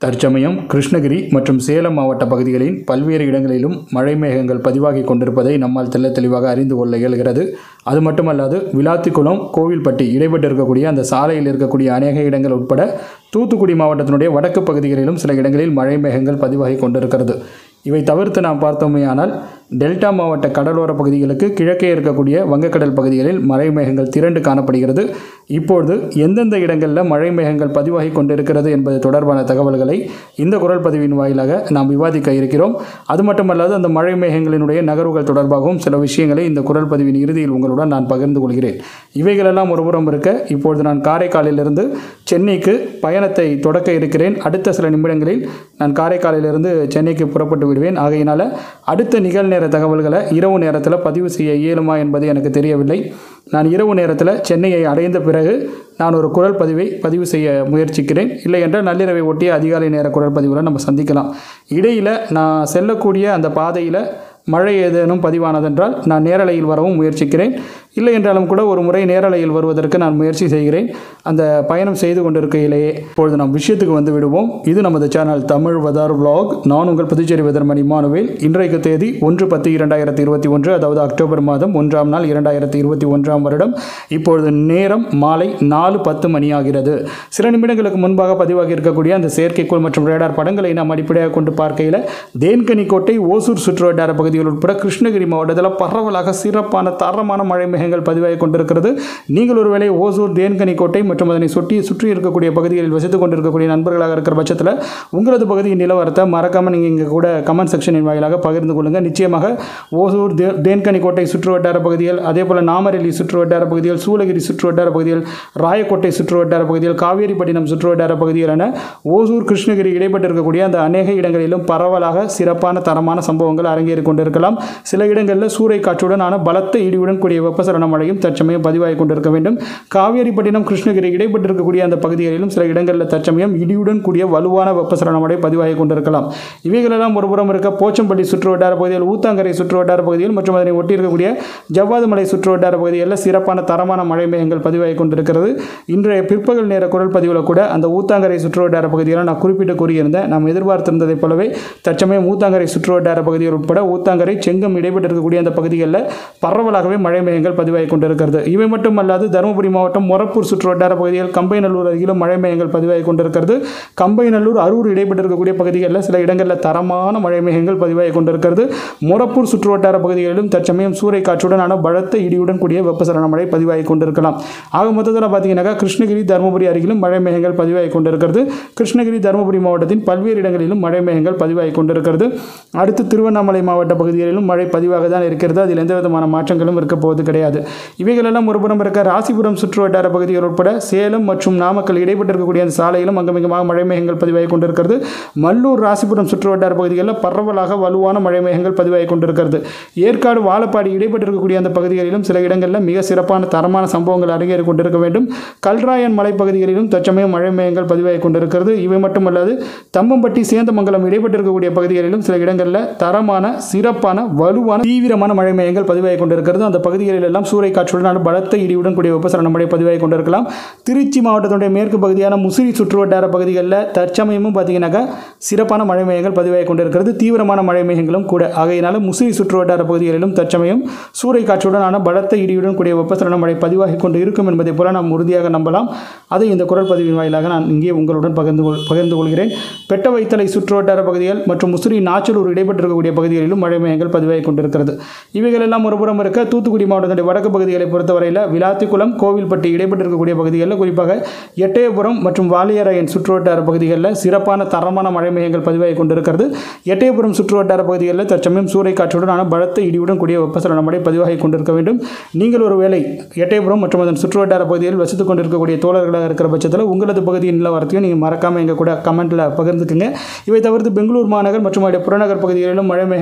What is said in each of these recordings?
தற்சமயம் கிருஷ்ணகிரி மற்றும் சேலம் மாவட்ட பகுதிகளின் பல்வேறு இடங்களிலும் மழை மேகங்கள் பதிவாகி கொண்டிருப்பதை நம்மால் தெள்ள தெளிவாக அறிந்து கொள்ள இயல்கிறது அது மட்டுமல்லாது விளாத்திக்குளம் கோவில்பட்டி இடைப்பட்டு இருக்கக்கூடிய அந்த சாலையில் இருக்கக்கூடிய அநேக இடங்கள் உட்பட தூத்துக்குடி மாவட்டத்தினுடைய வடக்கு பகுதிகளிலும் சில இடங்களில் மழை மேகங்கள் பதிவாகி கொண்டிருக்கிறது இவை தவிர்த்து நாம் பார்த்தோமேயானால் டெல்டா மாவட்ட கடலோர பகுதிகளுக்கு கிழக்கே இருக்கக்கூடிய வங்கக்கடல் பகுதிகளில் மழை மேகங்கள் திரண்டு காணப்படுகிறது இப்பொழுது எந்தெந்த இடங்களில் மழை மேகங்கள் பதிவாகி கொண்டிருக்கிறது என்பது தொடர்பான தகவல்களை இந்த குரல் பதிவின் வாயிலாக நாம் விவாதிக்க இருக்கிறோம் அது மட்டுமல்லாது அந்த மழை மேகங்களினுடைய நகர்வுகள் தொடர்பாகவும் சில விஷயங்களை இந்த குரல் பதிவின் இறுதியில் உங்களுடன் நான் பகிர்ந்து கொள்கிறேன் இவைகளெல்லாம் ஒருபுறம் இருக்க இப்பொழுது நான் காரைக்காலிலிருந்து சென்னைக்கு பயணத்தை தொடக்க இருக்கிறேன் அடுத்த சில நிமிடங்களில் நான் காரைக்காலிலிருந்து சென்னைக்கு புறப்பட்டு விடுவேன் ஆகையினால அடுத்த நிகழ்நேர தகவல்களை இரவு நேரத்தில் பதிவு செய்ய இயலுமா என்பது எனக்கு தெரியவில்லை நான் இரவு நேரத்தில் சென்னையை அடைந்த பிறகு நான் ஒரு குரல் பதிவை பதிவு செய்ய முயற்சிக்கிறேன் இல்லை என்றால் நள்ளிரவை ஒட்டிய அதிகாலை நேர குரல் பதிவில் நம்ம சந்திக்கலாம் இடையில் நான் செல்லக்கூடிய அந்த பாதையில் மழை ஏதேனும் பதிவானதென்றால் நான் நேரலையில் வரவும் முயற்சிக்கிறேன் இல்லை என்றாலும் கூட ஒரு முறை நேரலையில் வருவதற்கு நான் முயற்சி செய்கிறேன் அந்த பயணம் செய்து கொண்டிருக்கையிலேயே இப்பொழுது நாம் விஷயத்துக்கு வந்து விடுவோம் இது நமது சேனல் தமிழ் வெதர் vlog நான் உங்கள் புதுச்சேரி வெதர்மணி மானுவேல் இன்றைக்கு தேதி ஒன்று பத்து இரண்டாயிரத்தி இருபத்தி ஒன்று அதாவது அக்டோபர் மாதம் ஒன்றாம் நாள் இரண்டாயிரத்தி இருபத்தி ஒன்றாம் வருடம் இப்பொழுது நேரம் மாலை நாலு பத்து மணி ஆகிறது சில நிமிடங்களுக்கு முன்பாக பதிவாகி இருக்கக்கூடிய அந்த செயற்கைக்கோள் மற்றும் ரேடார் படங்களை நாம் அடிப்படையாக கொண்டு பார்க்கையில் தேன்கனிக்கோட்டை ஓசூர் சுற்றுவட்டார பகுதிகள் உட்பட கிருஷ்ணகிரி மாவட்டத்தில் பரவலாக சிறப்பான தரமான மழை மேகங்கள் பதிவாகி கொண்டிருக்கிறது நீங்கள் ஒருவேளை ஓசூர் தேன்கனிக்கோட்டை மற்றும் அதனை சுற்றி சுற்றி இருக்கக்கூடிய பகுதிகளில் வசித்துக் கொண்டிருக்கக்கூடிய நண்பர்களாக இருக்கிற பட்சத்தில் உங்களது பகுதியின் நிலவரத்தை மறக்காமல் நீங்கள் இங்கே கூட கமெண்ட் செக்ஷனின் வாயிலாக பகிர்ந்து கொள்ளுங்கள் நிச்சயமாக ஓசூர் தே தேன்கனிக்கோட்டை சுற்று வட்டார பகுதிகள் அதே போல் நாமரெல்லி சுற்று வட்டார பகுதிகள் சூளகிரி சுற்று வட்டார பகுதிகள் ராயக்கோட்டை சுற்று வட்டார பகுதிகள் காவேரிப்பட்டினம் சுற்று வட்டார பகுதிகள் என ஓசூர் கிருஷ்ணகிரி இடைப்பட்டு இருக்கக்கூடிய அந்த அநேக இடங்களிலும் பரவலாக சிறப்பான தரமான சம்பவங்கள் அரங்கேறி கொண்டிருக்கலாம் சில இடங்களில் சூறை காற்றுடன் ஆன பலத்த இடியுடன் கூடிய வெப்பசலன மழையும் தற்சமயம் பதிவாகி கொண்டிருக்க வேண்டும் காவேரிப்பட்டினம் கிருஷ்ணகிரி இடைப்பட்டு இருக்கக்கூடிய அந்த பகுதிகளிலும் சில இடங்களில் தற்சமயம் இடியுடன் கூடிய வலுவான வெப்பசலன மழை பதிவாகி கொண்டிருக்கலாம் இவைகளெல்லாம் ஒருபுறம் இருக்க போச்சம்பள்ளி சுற்று வட்டார பகுதியில் ஊத்தாங்கரை சுற்று வட்டார பகுதியில் மற்றும் அதனை ஒட்டி இருக்கக்கூடிய ஜவ்வாது மலை சுற்று வட்டார பகுதிகளில் சிறப்பான தரமான மழை மேகங்கள் பதிவாகி கொண்டிருக்கிறது இன்றைய பிற்பகல் நேர குரல் பதிவில் கூட அந்த ஊத்தாங்கரை சுற்று வட்டார பகுதியில் நான் குறிப்பிட்டு கூறியிருந்தேன் நாம் எதிர்பார்த்திருந்ததைப் போலவே தற்சமயம் ஊத்தாங்கரை சுற்று வட்டார பகுதிகள் உட்பட ஊத்தாங்கரை செங்கம் இடைப்பட்டு இருக்கக்கூடிய அந்த பகுதிகளில் பரவலாகவே மழை மேகங்கள் பதிவாகி கொண்டிருக்கிறது இவை மட்டுமல்லாது தருமபுரி மாவட்டம் மொரப்பூர் சுற்று வட்டார பகுதிகள் கம்பைநல்லூர் அருகிலும் மழை மேகங்கள் பதிவாகி கொண்டிருக்கிறது கம்பைநல்லூர் அரூர் இடைப்பட்டு இருக்கக்கூடிய பகுதிகளில் சில இடங்களில் தரமான மழை மேகங்கள் பதிவாகி கொண்டிருக்கிறது மொரப்பூர் சுற்று வட்டார பகுதிகளிலும் தற்சமயம் சூறை காற்றுடனான பலத்த இடியுடன் கூடிய வெப்பசலன மழை பதிவாகி கொண்டிருக்கலாம் ஆக மொத்தத்தில் பார்த்தீங்கன்னாக்கா கிருஷ்ணகிரி தருமபுரி அருகிலும் மழை மேகங்கள் பதிவாகி கொண்டிருக்கிறது கிருஷ்ணகிரி தருமபுரி மாவட்டத்தின் பல்வேறு இடங்களிலும் மழை மேகங்கள் பதிவாகி கொண்டிருக்கிறது அடுத்து திருவண்ணாமலை மாவட்ட பகுதிகளிலும் மழை பதிவாக தான் இருக்கிறது அதில் எந்த விதமான மாற்றங்களும் இருக்க போவது கிடையாது இவைகளெல்லாம் ஒருபுறம் இருக்க ராசிபுரம் சுற்று வட்டார பகுதிகள் உட்பட சேலம் மற்றும் நாமக்கல் இடைப்பட்டு இருக்கக்கூடிய அந்த சாலையிலும் அங்கமிகமாக மழை மேகங்கள் பதிவாகி கொண்டிருக்கிறது மல்லூர் ராசிபுரம் சுற்று வட்டார பகுதிகளில் பரவலாக வலுவான மழை மேகங்கள் பதிவாகி கொண்டிருக்கிறது ஏற்காடு வாழப்பாடி இடைப்பட்டு இருக்கக்கூடிய அந்த பகுதிகளிலும் சில இடங்களில் மிக சிறப்பான தரமான சம்பவங்கள் அரங்கேறி கொண்டிருக்க வேண்டும் கல்ராயன் மலைப்பகுதிகளிலும் தற்சமயம் மழை மேகங்கள் பதிவாகி கொண்டிருக்கிறது இவை மட்டுமல்லாது தம்பம்பட்டி சேந்தமங்கலம் இடைப்பட்டு இருக்கக்கூடிய பகுதிகளிலும் சில இடங்களில் தரமான சிறப்பான வலுவான தீவிரமான மழை மேகங்கள் பதிவாகி கொண்டிருக்கிறது அந்த பகுதிகளில் எல்லாம் சூறை காற்றுடன் பலத்த இடியுடன் கூடிய வெப்பசலன மழை பதிவாகி கொண்டிருக்கலாம் திருச்சி மாவட்டத்தினுடைய மேற்கு பகுதியான முசிறி சுற்றுவட்டார பகுதிகளில் தற்சமயமும் பார்த்தீங்கன்னாக்கா சிறப்பான மழை மேகங்கள் பதிவாகி கொண்டிருக்கிறது தீவிரமான மழை மேகங்களும் கூட ஆகையினால முசிறி சுற்றுவட்டார பகுதிகளிலும் தற்சமயம் சூறை காற்றுடனான பலத்த இடியுடன் கூடிய வெப்பசலன மழை பதிவாகி கொண்டு இருக்கும் என்பதை போல நாம் உறுதியாக நம்பலாம் அதை இந்த குரல் பதிவின் வாயிலாக நான் இங்கே உங்களுடன் பகிர்ந்து கொள் பகிர்ந்து கொள்கிறேன் பெட்ட வைத்தலை சுற்றுவட்டார பகுதிகள் மற்றும் முசிறி நாச்சலூர் இடைப்பட்டிருக்கக்கூடிய பகுதிகளிலும் மழை மேகங்கள் பதிவாகி கொண்டிருக்கிறது இவைகள் எல்லாம் ஒருபுறம் இருக்க தூத்துக்குடி மாவட்டத்தினுடைய வடக்கு பகுதிகளை பொறுத்தவரையில் விளாத்திக்குளம் கோவில்பட்டி இடைப்பட்டிருக்கக்கூடிய பகுதிகளில் குறிப்பாக எட்டயபுரம் மற்றும் வாலியராயன் சுற்றுவட்டார பகுதிகளில் சிறப்பான தரமான மழை மேகங்கள் பதிவாகி கொண்டிருக்கிறது எட்டயபுரம் சுற்றுவட்டார பகுதிகளில் தற்சமயம் சூறை காற்றுடனான பலத்த இடியுடன் கூடிய வெப்பசலன மழை பதிவாகி கொண்டிருக்க வேண்டும் நீங்கள் ஒருவேளை எட்டயபுரம் மற்றும் அதன் சுற்றுவட்டார பகுதியில் வசித்துக் கொண்டிருக்கக்கூடிய தோழர்களாக இருக்கிற பட்சத்தில் உங்களது பகுதியின் நிலவரத்தையும் நீங்கள் மறக்காமல் எங்கள் கூட கமெண்ட்டில் பகிர்ந்துக்குங்க இவை தவிர்த்து பெங்களூர் மாநகர் மற்றும் அதனுடைய புறநகர் பகுதிகளிலும் மழை மேகங்கள் பதிவாகி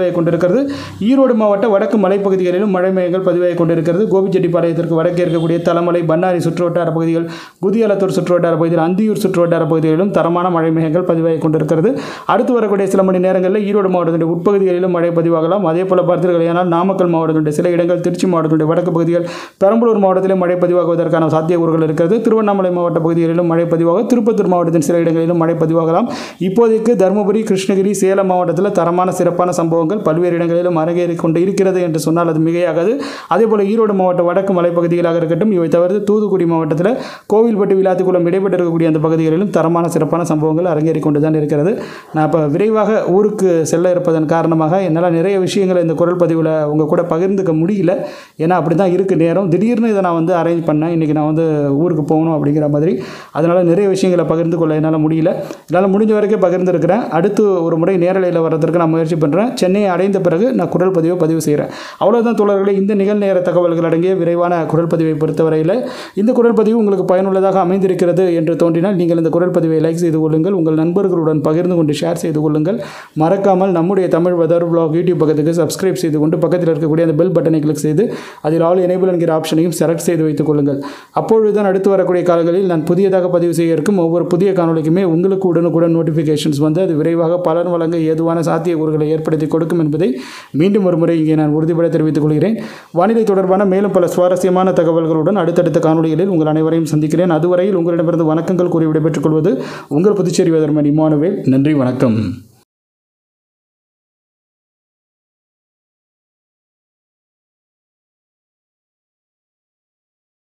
பதிவாகி கொண்டிருக்கிறது ஈரோடு மாவட்ட வடக்கு மலைப்பகுதிகளிலும் மழை மேகங்கள் பதிவாகி கொண்டிருக்கிறது கோபிச்செட்டிப்பாளையத்திற்கு வடக்கே இருக்கக்கூடிய தலமலை பண்ணாரி சுற்றுவட்டார பகுதிகள் குதியாலத்தூர் சுற்றுவட்டார பகுதிகள் அந்தியூர் சுற்றுவட்டார பகுதிகளிலும் தரமான மழை மேகங்கள் பதிவாகி கொண்டிருக்கிறது அடுத்து வரக்கூடிய சில மணி நேரங்களில் ஈரோடு மாவட்டத்தினுடைய உட்பகுதிகளிலும் மழை பதிவாகலாம் அதே போல பார்த்தீர்களானால் நாமக்கல் மாவட்டத்தினுடைய சில இடங்கள் திருச்சி மாவட்டத்தினுடைய வடக்கு பகுதிகள் பெரம்பலூர் மாவட்டத்திலும் மழை பதிவாகுவதற்கான சாத்தியக்கூறுகள் இருக்கிறது திருவண்ணாமலை மாவட்ட பகுதிகளிலும் மழை பதிவாக திருப்பத்தூர் மாவட்டத்தின் சில இடங்களிலும் மழை பதிவாகலாம் இப்போதைக்கு தருமபுரி கிருஷ்ணகிரி சேலம் மாவட்டத்தில் தரமான சிறப்பான சம்பவங்கள் பல்வேறு இடங்களிலும் அரங்கேறி கொண்டு இருக்கிறது என்று சொன்னால் அது மிகையாகாது அதே போல் ஈரோடு மாவட்ட வடக்கு மலைப்பகுதிகளாக இருக்கட்டும் இவை தவிர்த்து தூத்துக்குடி மாவட்டத்தில் கோவில்பட்டி விளாத்திக்குளம் இடைப்பட்டு இருக்கக்கூடிய அந்த பகுதிகளிலும் தரமான சிறப்பான சம்பவங்கள் அரங்கேறி கொண்டு தான் இருக்கிறது நான் இப்போ விரைவாக ஊருக்கு செல்ல இருப்பதன் காரணமாக என்னால் நிறைய விஷயங்களை இந்த குரல் பதிவில் உங்கள் கூட பகிர்ந்துக்க முடியல ஏன்னா அப்படி தான் இருக்குது நேரம் திடீர்னு இதை நான் வந்து அரேஞ்ச் பண்ணேன் இன்றைக்கி நான் வந்து ஊருக்கு போகணும் அப்படிங்கிற மாதிரி அதனால் நிறைய விஷயங்களை பகிர்ந்து கொள்ள என்னால் முடியல என்னால் முடிஞ்ச வரைக்கும் பகிர்ந்துருக்கிறேன் அடுத்து ஒரு முறை நேரலையில் வர்றதற்கு நான் முயற்சி பண்ணுறேன் சென்னையை அடைந்த பிறகு நான் குரல் பதிவை பதிவு செய்கிறேன் அவ்வளோதான் தோழர்களே இந்த நிகழ்நேர தகவல்கள் அடங்கிய விரைவான குரல் பதிவை பொறுத்தவரையில் இந்த குரல் பதிவு உங்களுக்கு பயனுள்ளதாக அமைந்திருக்கிறது என்று தோன்றினால் நீங்கள் இந்த குரல் பதிவை லைக் செய்து கொள்ளுங்கள் உங்கள் நண்பர்களுடன் பகிர்ந்து கொண்டு ஷேர் செய்து கொள்ளுங்கள் மறக்காமல் நம்முடைய தமிழ் வெதர் பிளாக் யூடியூப் பக்கத்துக்கு சப்ஸ்கிரைப் செய்து கொண்டு பக்கத்தில் இருக்கக்கூடிய அந்த பெல் பட்டனை கிளிக் செய்து அதில் ஆல் எனேபிள் என்கிற ஆப்ஷனையும் செலக்ட் செய்து வைத்துக் கொள்ளுங்கள் அப்பொழுதுதான் அடுத்து வரக்கூடிய காலங்களில் நான் புதியதாக பதிவு செய்ய இருக்கும் ஒவ்வொரு புதிய காணொலிக்குமே உங்களுக்கு உடனுக்குடன் நோட்டிஃபிகேஷன்ஸ் வந்து அது விரைவாக பலன் வழங்க ஏதுவான சாத்தியக்கூறுகளை ஏற்படுத்தி கொடுக்கும் என்பதை மீண்டும் ஒரு முறை இங்கே நான் உறுதிபட தெரிவித்துக் கொள்கிறேன் வானிலை தொடர்பான மேலும் பல சுவாரஸ்யமான தகவல்களுடன் அடுத்தடுத்த காணொலிகளில் உங்கள் அனைவரையும் சந்திக்கிறேன் அதுவரையில் உங்களிடமிருந்து வணக்கங்கள் கூறி விடைபெற்றுக் கொள்வது உங்கள் புதுச்சேரி வேதர்மன் இமானுவேல் நன்றி வணக்கம்